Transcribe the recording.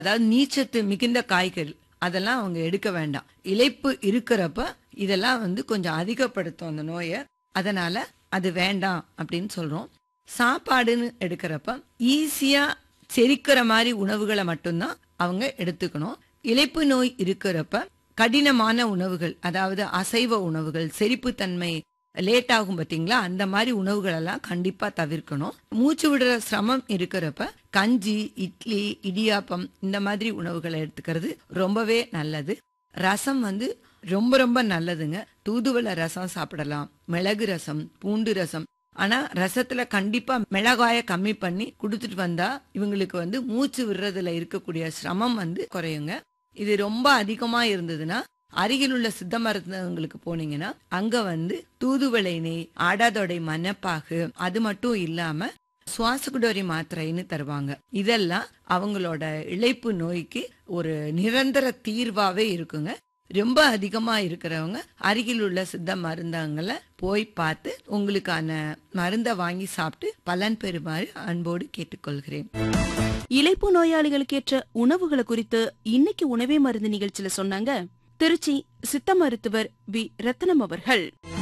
அதாவது நீச்சத்து மிகுந்த காய்கறி அதெல்லாம் அவங்க எடுக்க வேண்டாம் இளைப்பு இருக்கிறப்ப இதெல்லாம் வந்து கொஞ்சம் அதிகப்படுத்தும் அந்த நோயை அதனால அது வேண்டாம் அப்படின்னு சொல்றோம் சாப்பாடுன்னு எடுக்கிறப்ப ஈஸியா செரிக்கிற மாதிரி உணவுகளை மட்டும்தான் அவங்க எடுத்துக்கணும் இளைப்பு நோய் இருக்கிறப்ப கடினமான உணவுகள் அதாவது அசைவ உணவுகள் செரிப்புத்தன்மை லேட் ஆகும் பாத்தீங்களா அந்த மாதிரி உணவுகள் எல்லாம் கண்டிப்பா தவிர்க்கணும் மூச்சு விடுற சிரமம் இருக்கிறப்ப கஞ்சி இட்லி இடியாப்பம் இந்த மாதிரி உணவுகளை எடுத்துக்கிறது ரொம்பவே நல்லது ரசம் வந்து ரொம்ப ரொம்ப நல்லதுங்க தூதுவளை ரசம் சாப்பிடலாம் மிளகு ரசம் பூண்டு ரசம் ஆனா ரசத்துல கண்டிப்பா மிளகாய கம்மி பண்ணி குடுத்துட்டு வந்தா இவங்களுக்கு வந்து மூச்சு விடுறதுல இருக்கக்கூடிய சிரமம் வந்து குறையுங்க இது ரொம்ப அதிகமா இருந்ததுன்னா அருகில் உள்ள சித்த மருத்துவங்களுக்கு போனீங்கன்னா அங்க வந்து தூதுவளை நெய் ஆடாதொடை மணப்பாகு அது மட்டும் இல்லாம சுவாசகுடோரி மாத்திரைன்னு தருவாங்க இதெல்லாம் அவங்களோட இழைப்பு நோய்க்கு ஒரு நிரந்தர தீர்வாவே இருக்குங்க ரொம்ப அதிகமா இருக்கிறவங்க அருகில் உள்ள சித்த மருந்தகங்களை போய் பார்த்து உங்களுக்கான மருந்தை வாங்கி சாப்பிட்டு பலன் பெறுமாறு அன்போடு கேட்டுக்கொள்கிறேன் இளைப்பு நோயாளிகளுக்கு ஏற்ற உணவுகளை குறித்து இன்னைக்கு உணவே மருந்து நிகழ்ச்சியில சொன்னாங்க திருச்சி சித்த மருத்துவர் வி ரத்னம் அவர்கள்